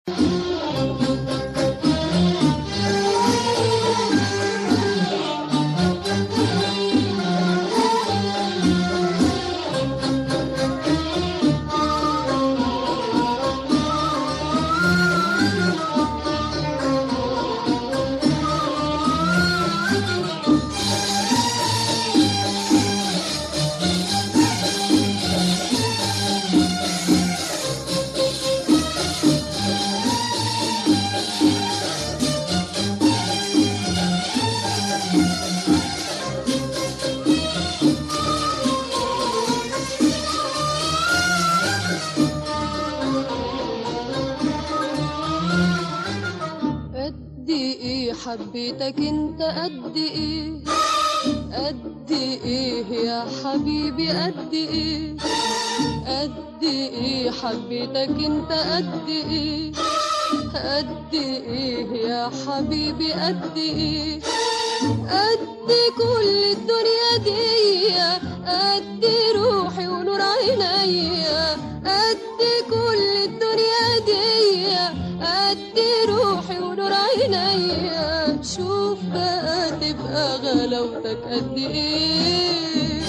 قد ايه حبيتك انت قد ايه قد ايه يا حبيبي قد ايه قد ايه حبيتك انت قد ايه قد ايه يا حبيبي قد ايه قد كل الدنيا دي قد روحي ونور عينيا قد كل الدنيا دي قد روحي ونور عينيا شوف بقى تبقى غلاوتك قد ايه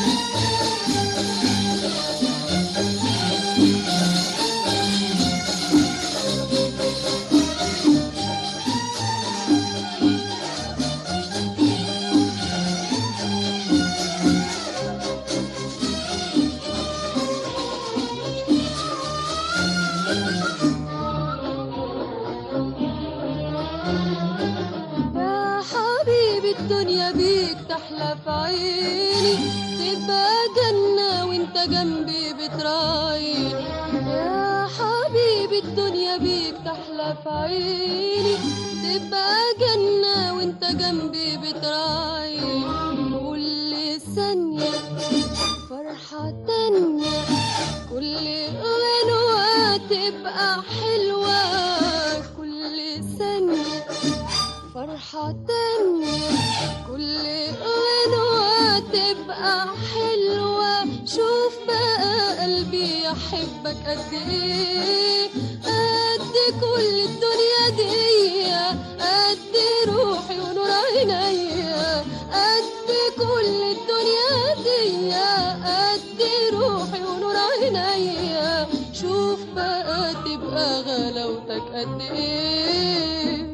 يا حبيبي الدنيا بيك تحلى في عيني تبقى جنة وانت جنبي بتراعيني يا حبيبي الدنيا بيك تحلى في عيني تبقى جنة وانت جنبي بتراعيني كل ثانية فرحة تانية كل غنوة تبقى حلوة كل ثانية فرحة تانية كل غنوة تبقى حلوة شوف بقى قلبي يحبك قد ايه قد كل الدنيا دي قد روحي ونور عينيا قد كل الدنيا دي قد روحي ونور عينيا شوف بقى تبقى غلاوتك قد ايه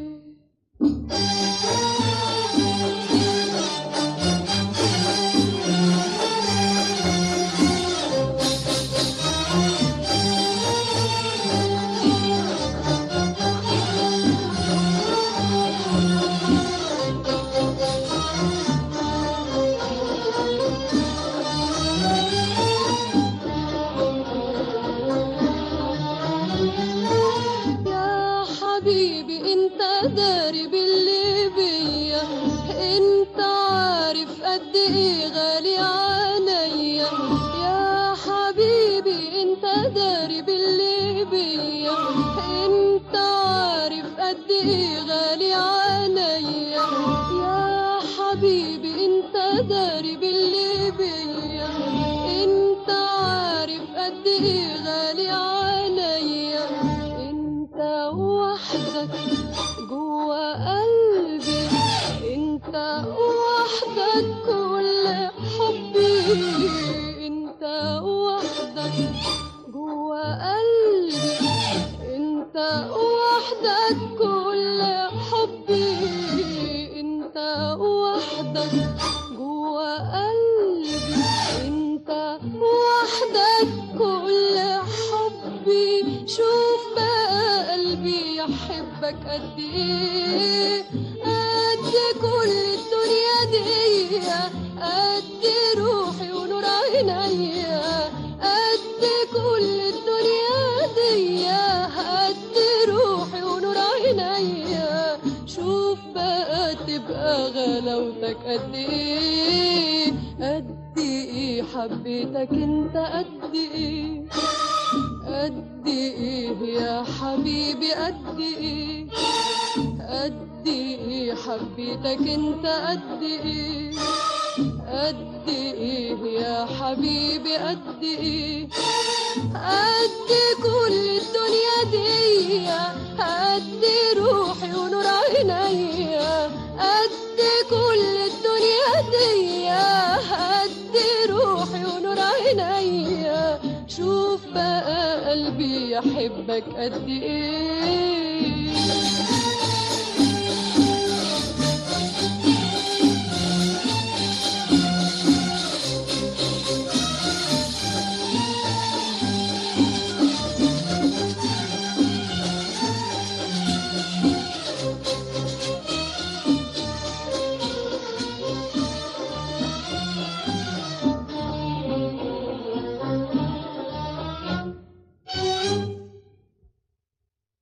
يا حبيبي انت داري باللي بيا انت عارف قد ايه غالي عليا يا حبيبي انت داري باللي بيا انت عارف قد ايه غالي عليا يا حبيبي انت داري باللي بيا انت عارف قد ايه غالي عليا انت وحدك جوا قلبي انت وحدك كل حبي انت وحدك جوا قلبي انت وحدك كل حبي انت وحدك جوا قلبي انت وحدك كل حبي شوف بقى قلبي يحبك قد ايه قد كل الدنيا دي قد روحي ونور عينيا قد كل الدنيا دي قد روحي ونور عينيا شوف بقى تبقى غلاوتك قد ايه قد ايه حبيتك انت قد ايه قد ايه يا حبيبي قد ايه قد ايه حبيتك انت قد ايه قد ايه يا حبيبي قد ايه قد كل الدنيا دي شوف بقى قلبي يحبك قد ايه